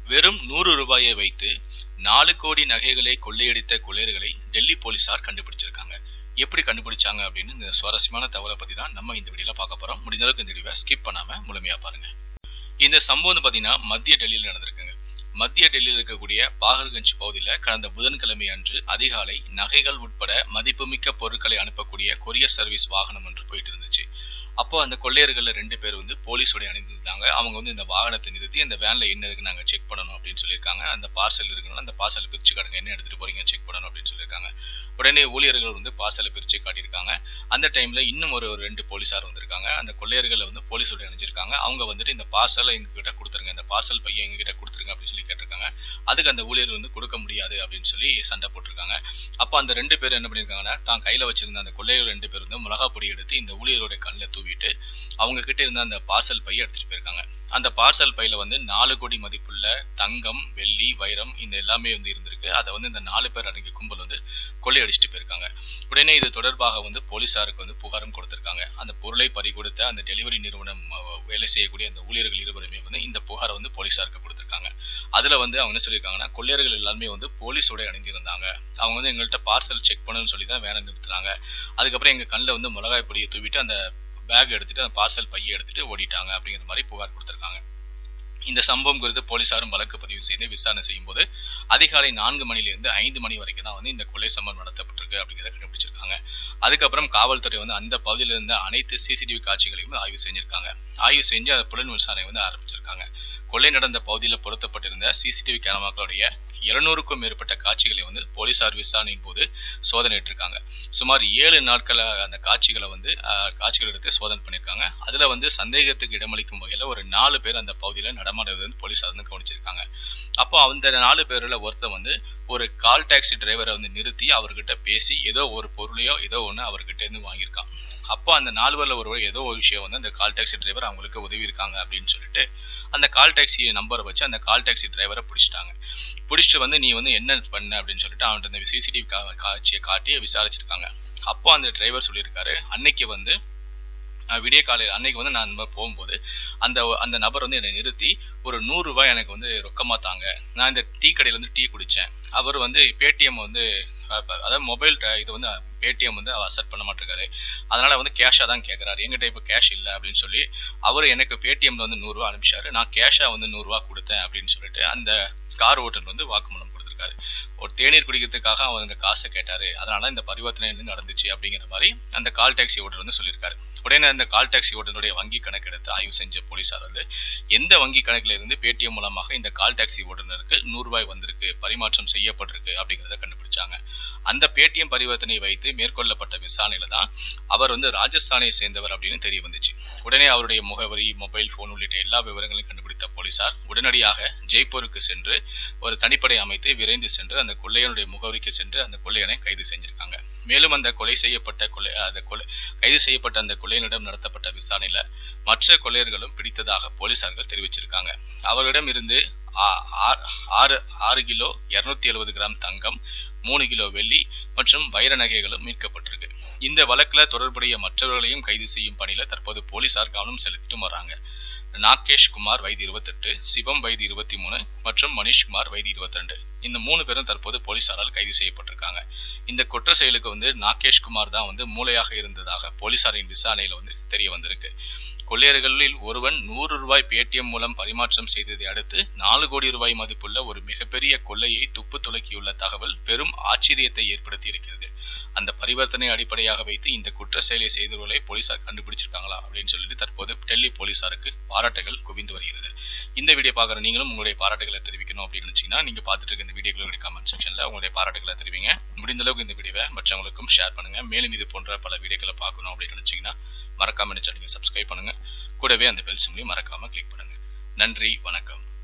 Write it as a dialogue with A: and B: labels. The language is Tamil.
A: வெறும் நூறு ரூபாயை வைத்து நாலு கோடி நகைகளை கொள்ளையடித்த கொள்ளையர்களை டெல்லி போலீசார் கண்டுபிடிச்சிருக்காங்க எப்படி கண்டுபிடிச்சாங்க அப்படின்னு இந்த சுவாரஸ்யமான தகவலை பத்தி தான் நம்ம இந்த வீடியோல பார்க்க போறோம் முடிஞ்ச அளவுக்கு இந்த வீடியோவை ஸ்கிப் பண்ணாம முழுமையா பாருங்க இந்த சம்பவம் வந்து பாத்தீங்கன்னா மத்திய டெல்லியில் நடந்திருக்குங்க மத்திய டெல்லியில் இருக்கக்கூடிய பாகர்கஞ்ச் பகுதியில் கடந்த புதன்கிழமை அன்று அதிகாலை நகைகள் உட்பட மதிப்புமிக்க பொருட்களை அனுப்பக்கூடிய கொரியர் சர்வீஸ் வாகனம் ஒன்று போயிட்டு இருந்துச்சு அப்போ அந்த கொள்ளையர்கள்ல ரெண்டு பேர் வந்து போலீஸோட அணிந்திருந்தாங்க அவங்க வந்து இந்த வாகனத்தை நிறுத்தி இந்த வேன்ல என்ன இருக்கு நாங்க செக் பண்ணணும் அப்படின்னு சொல்லியிருக்காங்க அந்த பார்சல் இருக்கணும் அந்த பார்சல் பிரிச்சு காட்டுங்க என்ன எடுத்துட்டு போறீங்க செக் பண்ணணும் அப்படின்னு சொல்லியிருக்காங்க உடனே ஊழியர்கள் வந்து பார்சலை பிரிச்சு காட்டியிருக்காங்க அந்த டைம்ல இன்னும் ஒரு ஒரு ரெண்டு போலீஸார் வந்திருக்காங்க அந்த கொள்ளையர்களை வந்து போலீஸோட இணைஞ்சிருக்காங்க அவங்க வந்துட்டு இந்த பார்சலை எங்க கிட்ட கொடுத்துருங்க இந்த பார்சல் பையன் எங்க கிட்ட கொடுத்துருங்க அப்படின்னு சொல்லி கேட்டிருக்காங்க அதுக்கு அந்த ஊழியர் வந்து கொடுக்க முடியாது அப்படின்னு சொல்லி சண்டை போட்டிருக்காங்க அப்போ அந்த ரெண்டு பேர் என்ன பண்ணியிருக்காங்கன்னா தான் கையில வச்சிருந்த அந்த கொள்ளையர்கள் ரெண்டு பேர் வந்து மிளகா பொடி எடுத்து இந்த ஊழியரோட கண்ணில் தூவிட்டு அவங்க கிட்ட இருந்த அந்த பார்சல் பையை எடுத்துட்டு போயிருக்காங்க அந்த பார்சல் பையில வந்து நாலு கோடி மதிப்புள்ள தங்கம் வெள்ளி வைரம் இந்த எல்லாமே வந்து இருந்திருக்கு அதை வந்து இந்த நாலு பேர் அடங்கிய கும்பல் வந்து கொள்ளையடிச்சிட்டு போயிருக்காங்க உடனே இது தொடர்பாக வந்து போலீசாருக்கு வந்து புகாரும் கொடுத்திருக்காங்க அந்த பொருளை பறிகொடுத்த அந்த டெலிவரி நிறுவனம் அஹ், வேலை செய்யக்கூடிய அந்த ஊழியர்கள் இருவருமே வந்து இந்த புகாரை வந்து போலீசாருக்கு கொடுத்திருக்காங்க அதுல வந்து அவங்க என்ன சொல்லியிருக்காங்கன்னா கொள்ளையர்கள் எல்லாருமே வந்து போலீஸோட இணைஞ்சிருந்தாங்க அவங்க வந்து எங்கள்கிட்ட பார்சல் செக் பண்ணணும்னு சொல்லி தான் வேலை நிறுத்துனாங்க அதுக்கப்புறம் எங்க கண்ணில் வந்து மிளகாய் பொடியை தூவிட்டு அந்த பேக் எடுத்துட்டு அந்த பார்சல் பையை எடுத்துட்டு ஓடிட்டாங்க அப்படிங்கிற மாதிரி புகார் கொடுத்திருக்காங்க இந்த சம்பவம் குறித்து போலீசாரும் வழக்கு பதிவு செய்து விசாரணை செய்யும் போது அதிகாலை நான்கு மணிலிருந்து ஐந்து மணி வரைக்கும் தான் வந்து இந்த கொலை சம்பவம் நடத்தப்பட்டிருக்கு அப்படிங்கிறத கண்டுபிடிச்சிருக்காங்க அதுக்கப்புறம் காவல்துறை வந்து அந்த பகுதியில் இருந்த அனைத்து சிசிடிவி காட்சிகளையும் வந்து ஆய்வு செஞ்சிருக்காங்க ஆய்வு செஞ்சு அதை புலன் விசாரணை வந்து ஆரம்பிச்சிருக்காங்க கொள்ளை நடந்த பகுதியில் பொருத்தப்பட்டிருந்த சிசிடிவி கேமராக்களுடைய இருநூறுக்கும் மேற்பட்ட காட்சிகளை வந்து போலீசார் விசாரணையின் போது சோதனையிட்டிருக்காங்க சுமார் ஏழு நாட்கள் அந்த காட்சிகளை வந்து ஆஹ், காட்சிகள் எடுத்து சோதனை பண்ணியிருக்காங்க அதுல வந்து சந்தேகத்துக்கு இடமளிக்கும் வகையில ஒரு நாலு பேர் அந்த பகுதியில் நடமாடுறது வந்து போலீசார் வந்து கவனிச்சிருக்காங்க அப்போ அந்த நாலு பேர்ல ஒருத்தன் வந்து ஒரு கால் டாக்ஸி டிரைவரை வந்து நிறுத்தி அவர்கிட்ட பேசி ஏதோ ஒரு பொருளையோ ஏதோ ஒன்று அவர்கிட்ட இருந்து வாங்கியிருக்கான் அப்போ அந்த நாலு பேர்ல ஒருவர் ஏதோ ஒரு விஷயம் வந்து அந்த கால் டாக்ஸி டிரைவர் அவங்களுக்கு உதவி இருக்காங்க அப்படின்னு சொல்லிட்டு அந்த கால் டாக்ஸி நம்பரை வச்சு அந்த கால் டாக்ஸி டிரைவரை பிடிச்சிட்டாங்க பிடிச்சிட்டு வந்து நீ வந்து என்ன பண்ண அப்படின்னு சொல்லிட்டு அவன்கிட்ட அந்த சிசிடிவி காட்சியை காட்டி விசாரிச்சிருக்காங்க அப்போ அந்த டிரைவர் சொல்லியிருக்காரு அன்னைக்கு வந்து அஹ், விடிய காலையில் அன்னைக்கு வந்து நான் இந்த மாதிரி போகும்போது அந்த அந்த நபர் வந்து என்னை நிறுத்தி ஒரு நூறு ரூபாய் எனக்கு வந்து ரொக்கமா தாங்க நான் இந்த டீ கடையில வந்து டீ குடிச்சேன் அவர் வந்து பேடிஎம் வந்து அஹ், ப- அதாவது மொபைல் இது வந்து பேடிஎம் வந்து அவர் அசெப்ட் பண்ண மாட்டிருக்காரு அதனால வந்து கேஷா தான் கேட்கறாரு எங்கிட்ட இப்போ கேஷ் இல்லை அப்படின்னு சொல்லி அவர் எனக்கு பேடிஎம்ல வந்து நூறுரூவா அனுப்பிச்சாரு நான் கேஷா வந்து நூறுரூவா கொடுத்தேன் அப்படின்னு சொல்லிட்டு அந்த கார் ஓட்டர் வந்து வாக்குமூலம் கொடுத்திருக்காரு ஒரு தேநீர் குடிக்கிறதுக்காக அவர் அந்த காசை கேட்டாரு அதனால இந்த பரிவர்த்தனை வந்து நடந்துச்சு அப்படிங்கிற மாதிரி அந்த கால் டாக்ஸி ஓட்டர் வந்து சொல்லியிருக்காரு உடனே அந்த கால் டாக்ஸி ஓட்டருடைய வங்கி கணக்கு எடுத்து ஆய்வு செஞ்ச போலீசார் வந்து எந்த வங்கி கணக்குல இருந்து பேடிஎம் மூலமாக இந்த கால் டாக்ஸி ஓட்டுநருக்கு நூறு ரூபாய் வந்திருக்கு பரிமாற்றம் செய்யப்பட்டிருக்கு அப்படிங்கிறத கண்டுபிடிச்சாங்க அந்த பேடிஎம் பரிவர்த்தனை வைத்து மேற்கொள்ளப்பட்ட விசாரணையில தான் அவர் வந்து ராஜஸ்தானை சேர்ந்தவர் அப்படின்னு தெரிய வந்துச்சு உடனே அவருடைய முகவரி மொபைல் போன் உள்ளிட்ட எல்லா விவரங்களையும் கண்டுபிடித்த போலீசார் உடனடியாக ஜெய்ப்பூருக்கு சென்று ஒரு தனிப்படை அமைத்து விரைந்து சென்று அந்த கொள்ளையனுடைய முகவரிக்கு சென்று அந்த கொள்ளையனை கைது செஞ்சிருக்காங்க மேலும் அந்த கொலை செய்யப்பட்ட கொலை அந்த கொலை கைது செய்யப்பட்ட அந்த கொள்ளையனிடம் நடத்தப்பட்ட விசாரணையில மற்ற கொள்ளையர்களும் பிடித்ததாக போலீசார்கள் தெரிவிச்சிருக்காங்க அவர்களிடம் இருந்து ஆ- ஆ- ஆறு ஆறு கிலோ இருநூத்தி எழுபது கிராம் தங்கம் மூணு கிலோ வெள்ளி மற்றும் வைர நகைகளும் மீட்கப்பட்டிருக்கு இந்த வழக்குல தொடர்புடைய மற்றவர்களையும் கைது செய்யும் பணியில தற்போது போலீசார் கவனம் செலுத்திட்டு வராங்க நாகேஷ் குமார் வயது இருபத்தெட்டு சிவம் வயது இருபத்தி மூணு மற்றும் மணிஷ்குமார் வயது இருபத்தி ரெண்டு இந்த மூணு பேரும் தற்போது போலீசாரால் கைது செய்யப்பட்டிருக்காங்க இந்த குற்ற செயலுக்கு வந்து நாகேஷ் குமார் தான் வந்து மூளையாக இருந்ததாக போலீசாரின் விசாரணையில வந்து தெரிய வந்திருக்கு கொள்ளையர்களில் ஒருவன் நூறு ரூபாய் பேடிஎம் மூலம் பரிமாற்றம் செய்ததை அடுத்து நாலு கோடி ரூபாய் மதிப்புள்ள ஒரு மிகப்பெரிய கொள்ளையை துப்பு துலக்கியுள்ள தகவல் பெரும் ஆச்சரியத்தை ஏற்படுத்தி இருக்கிறது அந்த பரிவர்த்தனை அடிப்படையாக வைத்து இந்த குற்ற செயலை செய்தவர்களை போலீசார் கண்டுபிடிச்சிருக்காங்களா அப்படின்னு சொல்லிட்டு தற்போது டெல்லி போலீசாருக்கு பாராட்டுகள் குவிந்து வருகிறது இந்த வீடியோ பார்க்குற நீங்களும் உங்களுடைய பாராட்டுகளை தெரிவிக்கணும் அப்படின்னு நினைச்சீங்கன்னா நீங்க பார்த்துட்டு இருக்க இந்த வீடியோக்களுடைய கமெண்ட் செக்ஷன்ல உங்களுடைய பாராட்டுகளை தெரிவிங்க முடிந்த அளவுக்கு இந்த வீடியோவை மற்றவங்களுக்கும் ஷேர் பண்ணுங்க மேலும் இது போன்ற பல வீடியோக்களை பார்க்கணும் அப்படின்னு நினைச்சீங்கன்னா மறக்காம இந்த சேனலுக்கு சப்ஸ்கிரைப் பண்ணுங்க கூடவே அந்த பெல் சிம்லையும் மறக்காம கிளிக் பண்ணுங்க நன்றி வணக்கம்